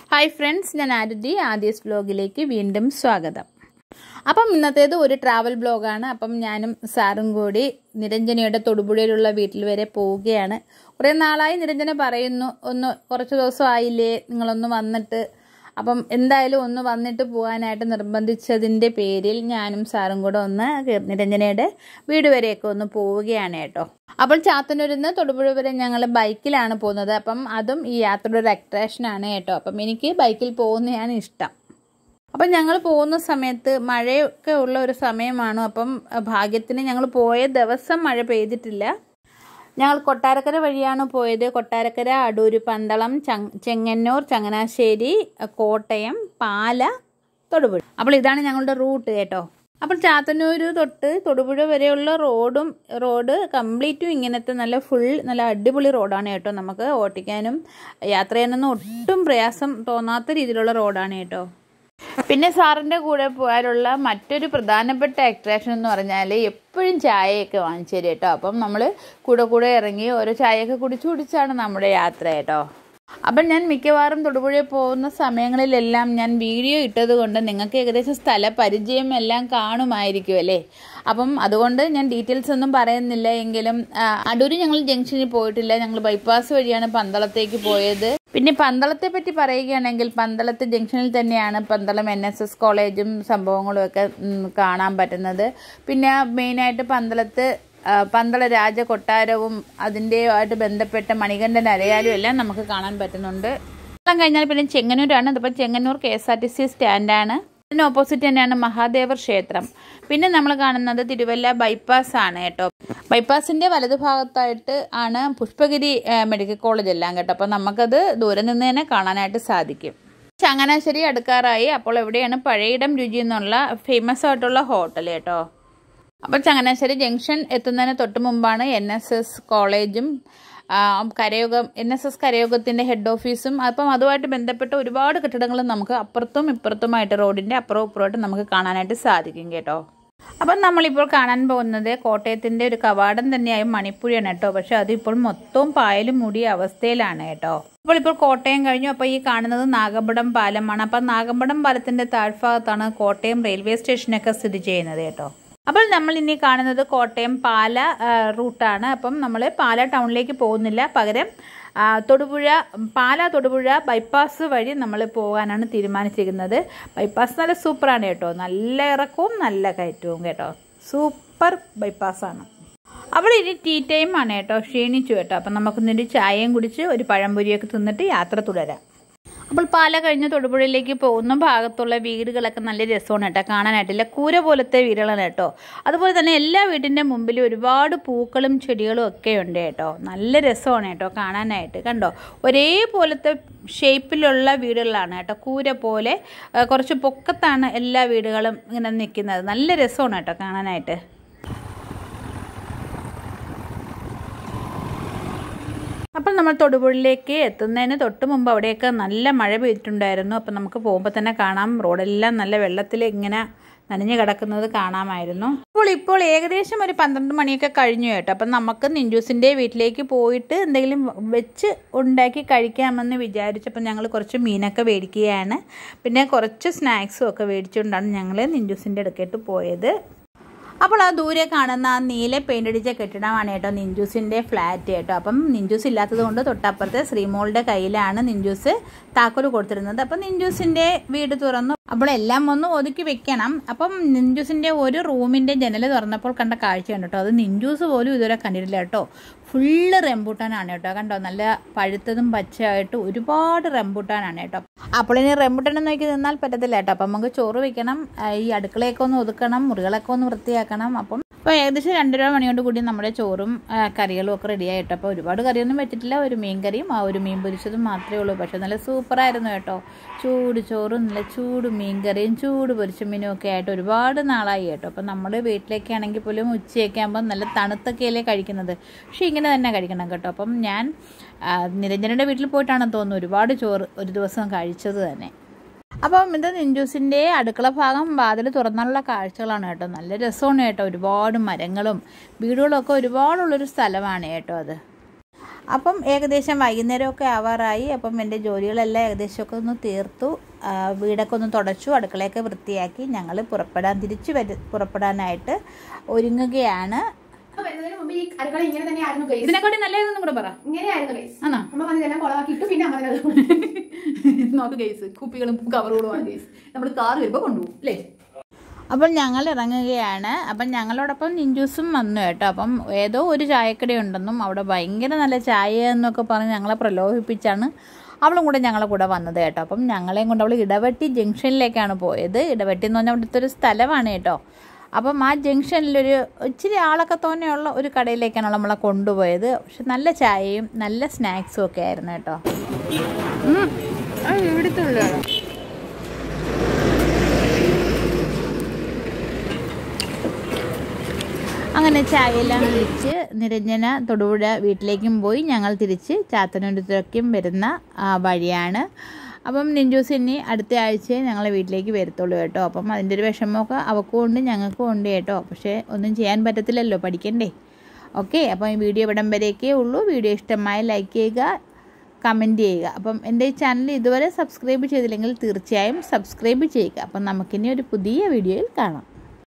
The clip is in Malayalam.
ഹായ് ഫ്രണ്ട്സ് ഞാൻ ആരുതി ആദ്യസ് വ്ലോഗിലേക്ക് വീണ്ടും സ്വാഗതം അപ്പം ഇന്നത്തേത് ഒരു ട്രാവൽ ബ്ലോഗാണ് അപ്പം ഞാനും സാറും കൂടി നിരഞ്ജനയുടെ തൊടുപുഴയിലുള്ള വീട്ടിൽ വരെ പോവുകയാണ് കുറേ നാളായി നിരഞ്ജന പറയുന്നു ഒന്ന് കുറച്ച് ദിവസം ആയില്ലേ നിങ്ങളൊന്ന് വന്നിട്ട് അപ്പം എന്തായാലും ഒന്ന് വന്നിട്ട് പോകാനായിട്ട് നിർബന്ധിച്ചതിൻ്റെ പേരിൽ ഞാനും സാറും കൂടെ ഒന്ന് നിരഞ്ജനയുടെ വീട് വരെയൊക്കെ ഒന്ന് പോവുകയാണ് കേട്ടോ അപ്പോൾ ചാത്തന്നൂരിൽ നിന്ന് തൊടുപുഴ വരെ ഞങ്ങൾ ബൈക്കിലാണ് പോകുന്നത് അപ്പം അതും ഈ യാത്രയുടെ ഒരു അട്രാക്ഷനാണ് കേട്ടോ അപ്പം എനിക്ക് ബൈക്കിൽ പോകുന്നതാണ് ഇഷ്ടം അപ്പം ഞങ്ങൾ പോകുന്ന സമയത്ത് മഴയൊക്കെ ഉള്ള ഒരു സമയമാണ് അപ്പം ഭാഗ്യത്തിന് ഞങ്ങൾ പോയ ദിവസം മഴ പെയ്തിട്ടില്ല ഞങ്ങൾ കൊട്ടാരക്കര വഴിയാണ് പോയത് കൊട്ടാരക്കര അടൂര് പന്തളം ചെങ്ങന്നൂർ ചങ്ങനാശ്ശേരി കോട്ടയം പാല തൊടുപുഴ അപ്പോൾ ഇതാണ് ഞങ്ങളുടെ റൂട്ട് കേട്ടോ അപ്പോൾ ചാത്തന്നൂർ തൊട്ട് തൊടുപുഴ വരെയുള്ള റോഡും റോഡ് കംപ്ലീറ്റും ഇങ്ങനത്തെ നല്ല ഫുൾ നല്ല അടിപൊളി റോഡാണ് കേട്ടോ നമുക്ക് ഓട്ടിക്കാനും യാത്ര ചെയ്യാനൊന്നും ഒട്ടും പ്രയാസം തോന്നാത്ത രീതിയിലുള്ള റോഡാണ് കേട്ടോ പിന്നെ സാറിൻ്റെ കൂടെ പോകാനുള്ള മറ്റൊരു പ്രധാനപ്പെട്ട അട്രാക്ഷൻ എന്ന് പറഞ്ഞാൽ എപ്പോഴും ചായയൊക്കെ വാങ്ങിച്ചു തരും കേട്ടോ അപ്പം നമ്മൾ കൂടെ കൂടെ ഇറങ്ങി ഓരോ ചായയൊക്കെ കുടിച്ചു കുടിച്ചാണ് നമ്മുടെ യാത്ര കേട്ടോ അപ്പം ഞാൻ മിക്കവാറും തൊടുപുഴയിൽ പോകുന്ന സമയങ്ങളിലെല്ലാം ഞാൻ വീഡിയോ ഇട്ടത് കൊണ്ട് നിങ്ങൾക്ക് ഏകദേശം സ്ഥല പരിചയം എല്ലാം കാണുമായിരിക്കും അല്ലേ അപ്പം അതുകൊണ്ട് ഞാൻ ഡീറ്റെയിൽസ് ഒന്നും പറയുന്നില്ല എങ്കിലും അടൂര് ഞങ്ങൾ ജംഗ്ഷനിൽ പോയിട്ടില്ല ഞങ്ങൾ ബൈപ്പാസ് വഴിയാണ് പന്തളത്തേക്ക് പോയത് പിന്നെ പന്തളത്തെ പറ്റി പറയുകയാണെങ്കിൽ പന്തളത്ത് ജംഗ്ഷനിൽ തന്നെയാണ് പന്തളം എൻ എസ് എസ് കോളേജും സംഭവങ്ങളും ഒക്കെ കാണാൻ പറ്റുന്നത് പിന്നെ മെയിനായിട്ട് പന്തളത്ത് പന്തള രാജ കൊട്ടാരവും അതിൻ്റെയായിട്ട് ബന്ധപ്പെട്ട മണികണ്ഠൻ അരയാലും എല്ലാം നമുക്ക് കാണാൻ പറ്റുന്നുണ്ട് പന്തളം കഴിഞ്ഞാൽ പിന്നെ ചെങ്ങന്നൂരാണ് ഇതിപ്പോൾ Chengannur K S R T C സ്റ്റാൻഡാണ് അതിന് ഓപ്പോസിറ്റ് തന്നെയാണ് മഹാദേവർ ക്ഷേത്രം പിന്നെ നമ്മൾ കാണുന്നത് തിരുവല്ല ബൈപ്പാസ് ആണ് കേട്ടോ ബൈപ്പാസിന്റെ വലതുഭാഗത്തായിട്ട് ആണ് പുഷ്പഗിരി മെഡിക്കൽ കോളേജ് എല്ലാം കേട്ടോ അപ്പോൾ നമുക്കത് ദൂരെ നിന്ന് തന്നെ കാണാനായിട്ട് സാധിക്കും ചങ്ങനാശ്ശേരി അടുക്കാറായി അപ്പോൾ എവിടെയാണ് പഴയിടം രുചി എന്നുള്ള ഫേമസ് ആയിട്ടുള്ള ഹോട്ടൽ കേട്ടോ അപ്പോൾ ചങ്ങനാശ്ശേരി ജംഗ്ഷൻ എത്തുന്നതിന് തൊട്ട് മുമ്പാണ് എൻ എസ് എസ് കോളേജും കരയോഗം എൻ എസ് എസ് കരയോഗത്തിൻ്റെ ഹെഡ് ഓഫീസും അപ്പം അതുമായിട്ട് ബന്ധപ്പെട്ട ഒരുപാട് കെട്ടിടങ്ങൾ നമുക്ക് അപ്പുറത്തും ഇപ്പുറത്തുമായിട്ട് റോഡിൻ്റെ അപ്പുറവും ഇപ്പുറമായിട്ട് നമുക്ക് കാണാനായിട്ട് സാധിക്കും കേട്ടോ അപ്പം നമ്മളിപ്പോൾ കാണാൻ പോകുന്നത് കോട്ടയത്തിൻ്റെ ഒരു കവാടം തന്നെയായ മണിപ്പുഴയാണ് കേട്ടോ പക്ഷെ അതിപ്പോൾ മൊത്തവും പായലും മൂടിയ അവസ്ഥയിലാണ് കേട്ടോ അപ്പോൾ ഇപ്പോൾ കോട്ടയം കഴിഞ്ഞു അപ്പോൾ ഈ കാണുന്നത് നാഗമ്പടം പാലമാണ് അപ്പം നാഗമ്പടം പാലത്തിൻ്റെ താഴ്ഭാഗത്താണ് കോട്ടയം റെയിൽവേ സ്റ്റേഷനൊക്കെ സ്ഥിതി ചെയ്യുന്നത് കേട്ടോ അപ്പോൾ നമ്മൾ ഇനി കാണുന്നത് കോട്ടയം പാല റൂട്ടാണ് അപ്പം നമ്മൾ പാല ടൗണിലേക്ക് പോകുന്നില്ല പകരം തൊടുപുഴ പാല തൊടുപുഴ ബൈപ്പാസ് വഴി നമ്മൾ പോകാനാണ് തീരുമാനിച്ചിരിക്കുന്നത് ബൈപ്പാസ് നല്ല സൂപ്പറാണ് കേട്ടോ നല്ല ഇറക്കവും നല്ല കയറ്റവും കേട്ടോ സൂപ്പർ ബൈപ്പാസാണ് അവിടെ ഇനി ടീ ടൈം ആണ് കേട്ടോ ക്ഷീണിച്ചു കേട്ടോ അപ്പം നമുക്കൊന്നൊരു ചായയും കുടിച്ച് ഒരു പഴംപൊരിയൊക്കെ തിന്നിട്ട് യാത്ര തുടരാം അപ്പോൾ പാല കഴിഞ്ഞ് തൊടുപുഴയിലേക്ക് പോകുന്ന ഭാഗത്തുള്ള വീടുകളൊക്കെ നല്ല രസമാണ് കേട്ടോ കാണാനായിട്ടില്ല കൂര പോലത്തെ വീടുകളാണ് കേട്ടോ അതുപോലെ തന്നെ എല്ലാ വീടിൻ്റെ മുമ്പിലും ഒരുപാട് പൂക്കളും ചെടികളും ഒക്കെ ഉണ്ട് കേട്ടോ നല്ല രസമാണ് കേട്ടോ കാണാനായിട്ട് കണ്ടോ ഒരേപോലത്തെ ഷേപ്പിലുള്ള വീടുകളാണ് കേട്ടോ കൂര പോലെ കുറച്ച് പൊക്കത്താണ് എല്ലാ വീടുകളും ഇങ്ങനെ നിൽക്കുന്നത് നല്ല രസമാണ് കേട്ടോ കാണാനായിട്ട് അപ്പം നമ്മൾ തൊടുപുഴയിലേക്ക് എത്തുന്നതിന് തൊട്ട് മുമ്പ് അവിടെയൊക്കെ നല്ല മഴ പെയ്തിട്ടുണ്ടായിരുന്നു അപ്പം നമുക്ക് പോകുമ്പോൾ തന്നെ കാണാം റോഡെല്ലാം നല്ല വെള്ളത്തിൽ ഇങ്ങനെ നനഞ്ഞു കിടക്കുന്നത് കാണാമായിരുന്നു അപ്പോൾ ഇപ്പോൾ ഏകദേശം ഒരു പന്ത്രണ്ട് മണിയൊക്കെ കഴിഞ്ഞു കേട്ടോ അപ്പം നമുക്ക് നിഞ്ചൂസിൻ്റെ വീട്ടിലേക്ക് പോയിട്ട് എന്തെങ്കിലും വെച്ച് ഉണ്ടാക്കി കഴിക്കാമെന്ന് വിചാരിച്ചപ്പോൾ ഞങ്ങൾ കുറച്ച് മീനൊക്കെ മേടിക്കുകയാണ് പിന്നെ കുറച്ച് സ്നാക്സും ഒക്കെ മേടിച്ചുകൊണ്ടാണ് ഞങ്ങൾ നിഞ്ചൂസിൻ്റെ അടുക്കേട്ട് പോയത് അപ്പോൾ ആ ദൂരെ കാണുന്ന ആ നീല പെയിൻ്റ് അടിച്ച കെട്ടിടമാണ് കേട്ടോ നിഞ്ചൂസിൻ്റെ ഫ്ലാറ്റ് കേട്ടോ അപ്പം നിഞ്ചൂസ് ഇല്ലാത്തത് കൊണ്ട് തൊട്ടപ്പുറത്തെ ശ്രീമോളുടെ കയ്യിലാണ് നിഞ്ചൂസ് താക്കോൽ കൊടുത്തിരുന്നത് അപ്പം നിഞ്ചൂസിൻ്റെ വീട് തുറന്നു അപ്പോൾ എല്ലാം ഒന്ന് ഒതുക്കി വെക്കണം അപ്പം നിഞ്ചൂസിൻ്റെ ഒരു റൂമിൻ്റെ ജനൽ തുറന്നപ്പോൾ കണ്ട കാഴ്ചയാണ് കേട്ടോ അത് നിഞ്ചൂസ് പോലും ഇതുവരെ കണ്ടിട്ടില്ല കേട്ടോ ഫുള്ള് റെമ്പൂട്ടാനാണ് കേട്ടോ കണ്ടോ നല്ല പഴുത്തതും പച്ചയായിട്ട് ഒരുപാട് റെമ്പൂട്ടാനാണ് കേട്ടോ അപ്പോൾ ഇനി റെമ്പൂട്ടാൻ നോക്കി നിന്നാൽ പറ്റത്തില്ല കേട്ടോ അപ്പം നമുക്ക് ചോറ് വെക്കണം ഈ അടുക്കളയൊക്കെ ഒന്ന് ഒതുക്കണം മുറികളൊക്കെ ഒന്ന് വൃത്തിയാക്കണം അപ്പം അപ്പോൾ ഏകദേശം രണ്ടര മണിയോട് കൂടി നമ്മുടെ ചോറും കറികളും ഒക്കെ റെഡി ആയിട്ടോ അപ്പോൾ ഒരുപാട് കറിയൊന്നും വെച്ചിട്ടില്ല ഒരു മീൻ കറിയും ആ ഒരു മീൻ പൊരിച്ചതും മാത്രമേ ഉള്ളൂ പക്ഷേ നല്ല സൂപ്പറായിരുന്നു കേട്ടോ ചൂട് ചോറും നല്ല ചൂട് മീൻ കറിയും ചൂട് പൊരിച്ച മീനും ഒക്കെ ആയിട്ട് ഒരുപാട് നാളായി കേട്ടോ അപ്പോൾ നമ്മൾ വീട്ടിലേക്ക് ആണെങ്കിൽ പോലും ഉച്ചയൊക്കെ ആകുമ്പോൾ നല്ല തണുത്തൊക്കെയല്ലേ കഴിക്കുന്നത് പക്ഷേ ഇങ്ങനെ തന്നെ കഴിക്കണം കേട്ടോ അപ്പം ഞാൻ നിരഞ്ജനയുടെ വീട്ടിൽ പോയിട്ടാണ് തോന്നുന്നു ഒരുപാട് ചോറ് ഒരു ദിവസം കഴിച്ചത് തന്നെ അപ്പം ഇത് നിഞ്ചൂസിൻ്റെ അടുക്കള ഭാഗം വാതിൽ തുറന്നുള്ള കാഴ്ചകളാണ് കേട്ടോ നല്ല രസമാണ് കേട്ടോ ഒരുപാട് മരങ്ങളും വീടുകളും ഒക്കെ ഒരുപാടുള്ളൊരു സ്ഥലമാണ് കേട്ടോ അത് അപ്പം ഏകദേശം വൈകുന്നേരമൊക്കെ ആവാറായി അപ്പം എൻ്റെ ജോലികളെല്ലാം ഏകദേശമൊക്കെ ഒന്ന് തീർത്തു ആ, വീടൊക്കെ ഒന്ന് തുടച്ചു അടുക്കളയൊക്കെ വൃത്തിയാക്കി ഞങ്ങൾ പുറപ്പെടാൻ തിരിച്ചു വരു പുറപ്പെടാനായിട്ട് ഒരുങ്ങുകയാണ് വരുന്നതിന് മുമ്പ് ഈ അടുക്കള ഇങ്ങനെ തന്നെ ആയിരുന്നു ഗൈസ് ഇതിനെക്കാട്ടി നല്ലതെന്നും കൂടെ പറ ഇങ്ങനെയായിരുന്നു ഗൈസ് ആണോ അമ്മ വന്ന് ഇതെല്ലാം കൊളവാക്കിയിട്ടു പിന്നെ അമ്മ തന്നെ അത് നോക്ക് കേസ് കുപ്പികളും കവറുകളുമാണ് കേസ് നമ്മൾ കാർ വരുമ്പോൾ കൊണ്ടുപോകും അല്ലേ അപ്പം ഞങ്ങൾ ഇറങ്ങുകയാണ് അപ്പം ഞങ്ങളോടൊപ്പം നിഞ്ചൂസും വന്നു കേട്ടോ അപ്പം ഏതോ ഒരു ചായക്കട ഉണ്ടെന്നും അവിടെ ഭയങ്കര നല്ല ചായ എന്നൊക്കെ പറഞ്ഞ് ഞങ്ങളെ പ്രലോഭിപ്പിച്ചാണ് അവളും കൂടെ ഞങ്ങളെ കൂടെ വന്നത് കേട്ടോ അപ്പം ഞങ്ങളെയും കൊണ്ട് അവൾ ഇടവെട്ടി ജംഗ്ഷനിലേക്കാണ് പോയത് ഇടവെട്ടി എന്ന് പറഞ്ഞാൽ അവിടുത്തെ ഒരു സ്ഥലമാണ് കേട്ടോ അപ്പം ആ ജംഗ്ഷനിലൊരു ഇച്ചിരി ആളൊക്കെ തോനെയുള്ള ഒരു കടയിലേക്കാണ് നമ്മളെ കൊണ്ടുപോയത് പക്ഷെ നല്ല ചായയും നല്ല സ്നാക്സും ഒക്കെ ആയിരുന്നു കേട്ടോ ഇവിടുത്തെ ഉള്ളതാണ് അങ്ങനെ ചായയെല്ലാം കുടിച്ച് നിരഞ്ജന തൊടുപുഴ വീട്ടിലേക്കും പോയി ഞങ്ങൾ തിരിച്ച് ചാത്തനൂരത്തേക്കും വരുന്ന ആ, വഴിയാണ് അപ്പം നിഞ്ചൂസ് ഇനി അടുത്ത ആഴ്ചയെ ഞങ്ങളെ വീട്ടിലേക്ക് വരത്തുള്ളൂ കേട്ടോ അപ്പം അതിൻ്റെ ഒരു വിഷമമൊക്കെ അവൾക്കും ഉണ്ട് ഞങ്ങൾക്കും ഉണ്ട് കേട്ടോ പക്ഷേ ഒന്നും ചെയ്യാൻ പറ്റത്തില്ലല്ലോ പഠിക്കണ്ടേ ഓക്കെ അപ്പം ഈ വീഡിയോ ഇവിടം വരെയൊക്കെ ഉള്ളൂ വീഡിയോ ഇഷ്ടമായി ലൈക്ക് ചെയ്യുക കമൻറ്റ് ചെയ്യുക അപ്പം എൻ്റെ ഈ ചാനൽ ഇതുവരെ സബ്സ്ക്രൈബ് ചെയ്തില്ലെങ്കിൽ തീർച്ചയായും സബ്സ്ക്രൈബ് ചെയ്യുക അപ്പം നമുക്കിനി ഒരു പുതിയ വീഡിയോയിൽ കാണാം